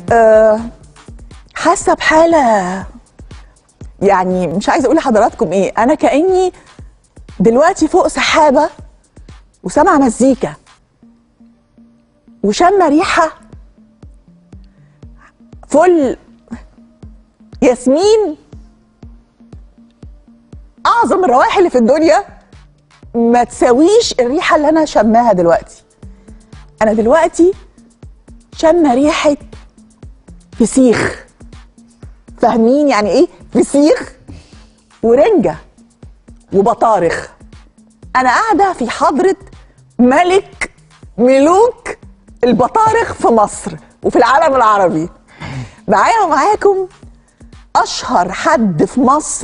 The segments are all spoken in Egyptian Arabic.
آه، حاسه بحاله يعني مش عايزه اقول لحضراتكم ايه انا كاني دلوقتي فوق سحابه وسامعه مزيكا وشامه ريحه فل ياسمين اعظم الروائح اللي في الدنيا ما تساويش الريحه اللي انا شماها دلوقتي انا دلوقتي شامه ريحه فسيخ فاهمين يعني ايه فسيخ ورنجه وبطارخ انا قاعده في حضره ملك ملوك البطارخ في مصر وفي العالم العربي معايا ومعاكم اشهر حد في مصر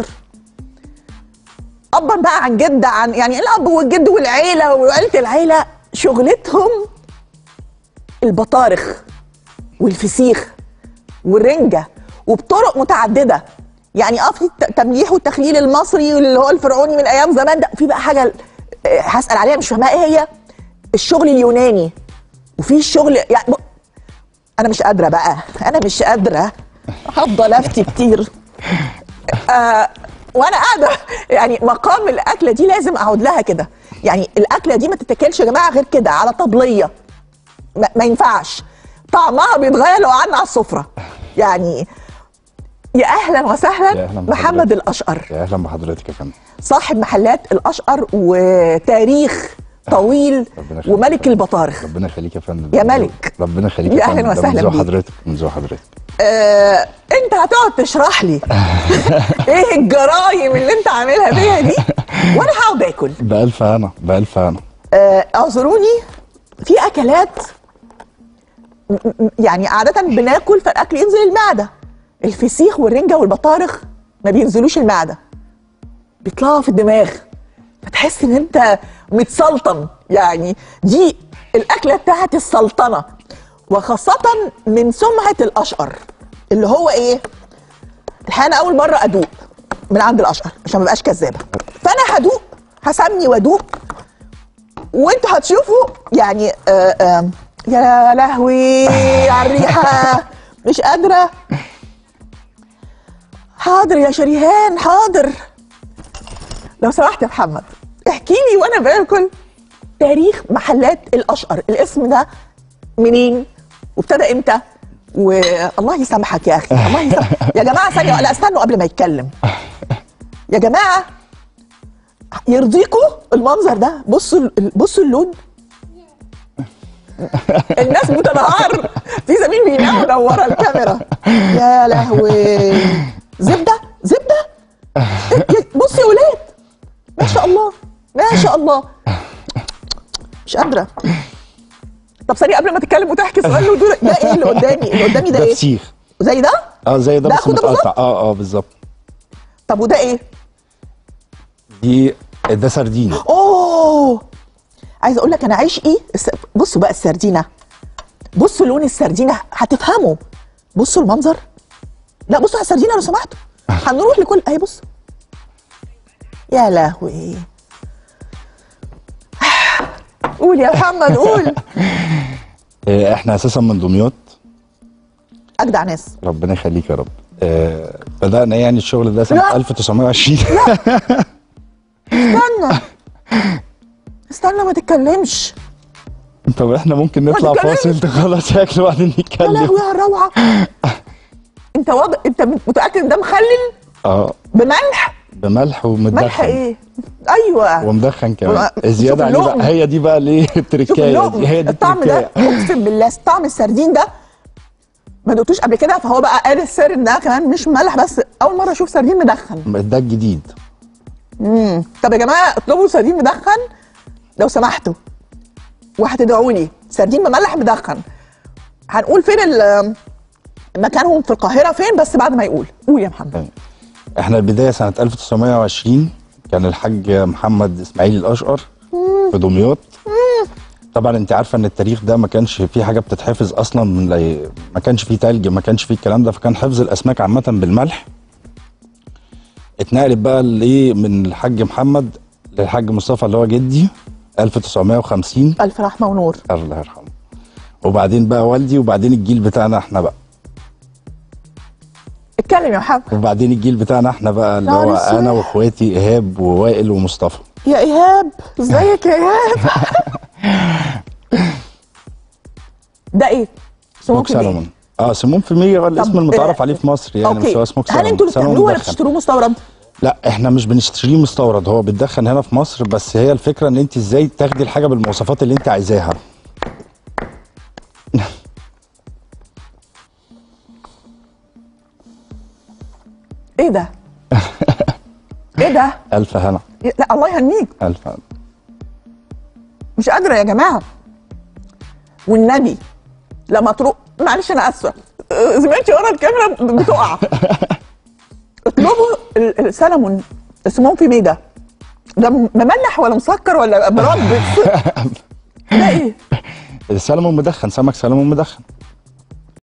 ابا بقى عن جد عن يعني الاب والجد والعيله وعيله العيله شغلتهم البطارخ والفسيخ والرنجه وبطرق متعدده يعني اه في الت- تمليح والتخليل المصري اللي هو الفرعوني من ايام زمان ده في بقى حاجه آه، هسال عليها مش فاهمها ايه هي الشغل اليوناني وفي الشغل يعني ب- انا مش قادره بقى انا مش قادره هفضل افتي كتير آه وانا قاعده يعني مقام الاكله دي لازم اقعد لها كده يعني الاكله دي ما تتاكلش يا جماعه غير كده على طبليه ما, ما ينفعش طعمها بيتغير لو قعدنا على السفره يعني يا اهلا يا وسهلا أهلاً محمد بحضرتك. الاشقر يا اهلا بحضرتك يا فندم صاحب محلات الاشقر وتاريخ طويل ربنا يخليك. وملك البطارخ ربنا يخليك يا فندم يا ملك. ربنا يخليك يا يا أهلاً فندم ده وسهلاً من ذوق بيك. حضرتك من ذوق حضرتك آه، انت هتقعد تشرح لي ايه الجرايم اللي انت عاملها بيها دي وانا هقعد اكل بألف هنا بألف هنا آه، اعذروني في اكلات م- م- يعني عاده بناكل فالاكل ينزل المعده الفسيخ والرنجه والبطارخ ما بينزلوش المعده بيطلعوا في الدماغ فتحس ان انت متسلطن يعني دي الاكله بتاعت السلطنه وخاصه من سمعه الاشقر اللي هو ايه الحقيقه انا اول مره ادوق من عند الاشقر عشان ما ابقاش كذابه فانا هدوق هسمي وادوق وانتوا هتشوفوا يعني آه آه يا لهوي على الريحه مش قادره حاضر يا شريهان حاضر لو سمحت يا محمد احكي لي وانا باكل تاريخ محلات الاشقر الاسم ده منين وابتدى امتى والله يسامحك يا اخي الله يسامحك يا جماعه ثانيه لا استنوا قبل ما يتكلم يا جماعه يرضيكوا المنظر ده بصوا ال- بصوا اللون الناس متنهار في زميل بينام ورا الكاميرا يا لهوي زبده زبده يا- بصوا يا ولاد ما شاء الله ما شاء الله مش قادره طب ثانيه قبل ما تتكلم وتحكي سؤال له دول ده ايه اللي قدامي اللي قدامي ده ده ايه فسيخ زي ده اه زي ده ده بس أخده بالظبط؟ متقطع اه اه بالظبط طب وده ايه دي ده سردين اوه عايزه اقول لك انا عايش ايه الس... بصوا بقى السردينه بصوا لون السردينه هتفهموا بصوا المنظر لا بصوا على السردينه لو سمحتوا هنروح لكل اهي بص يا لهوي قول يا محمد قول آه، احنا اساسا من دمياط اجدع ناس ربنا يخليك يا رب آه، بدأنا يعني الشغل ده سنة لا. 1920 استنى استنى ما تتكلمش طب احنا ممكن نطلع تتكلمش. فاصل تخلص اكل وبعدين يا نتكلم لهوي على الروعه انت واضح انت متاكد ان ده مخلل اه بملح بملح ومدخن ملح ايه ايوه ومدخن كمان وما- الزياده شوف عليه اللقم. بقى هي دي بقى ليه شوف التركايه اللقم دي هي دي الطعم ده التركايه اقسم بالله طعم السردين ده ما دقتوش قبل كده فهو بقى قال السر إن ده كمان مش ملح بس اول مره اشوف سردين مدخن ده الجديد امم طب يا جماعه اطلبوا سردين مدخن لو سمحتوا وهتدعوا لي سردين مملح مدخن هنقول فين ال- مكانهم في القاهره فين بس بعد ما يقول قول يا محمد احنا البدايه سنه 1920 كان الحاج محمد اسماعيل الاشقر في دمياط طبعا انت عارفه ان التاريخ ده ما كانش فيه حاجه بتتحفظ اصلا من لا- ما كانش فيه تلج ما كانش فيه الكلام ده فكان حفظ الاسماك عامه بالملح اتنقلت بقى لايه من الحاج محمد للحاج مصطفى اللي هو جدي 1950 الف رحمه ونور الله يرحمه وبعدين بقى والدي وبعدين الجيل بتاعنا احنا بقى اتكلم يا محمد وبعدين الجيل بتاعنا احنا بقى اللي نهار هو أسود. انا واخواتي ايهاب ووائل ومصطفى يا ايهاب ازيك يا ايهاب ده ايه؟ سموك في مين؟ سالمون اه سموم في المية هو الاسم طب، المتعارف آه، عليه في مصر يعني اوكي بس هو سموك هل سالمون انتوا اللي سالمون بتعملوه ولا مدخن. بتشتروه مستورد؟ لا احنا مش بنشتريه مستورد هو بيتدخن هنا في مصر بس هي الفكره ان انت ازاي تاخدي الحاجه بالمواصفات اللي انت عايزاها ايه ده؟ ايه ده؟ الف هنا لا الله يهنيك الف هنا مش قادره يا جماعه والنبي لما تروح معلش انا اسفه أه، زميلتي ورا الكاميرا بتقع اطلبوا ال- السلمون السمون في ميدا ده م- مملح ولا مسكر ولا مربى ده ايه؟ السلمون مدخن سمك سلمون مدخن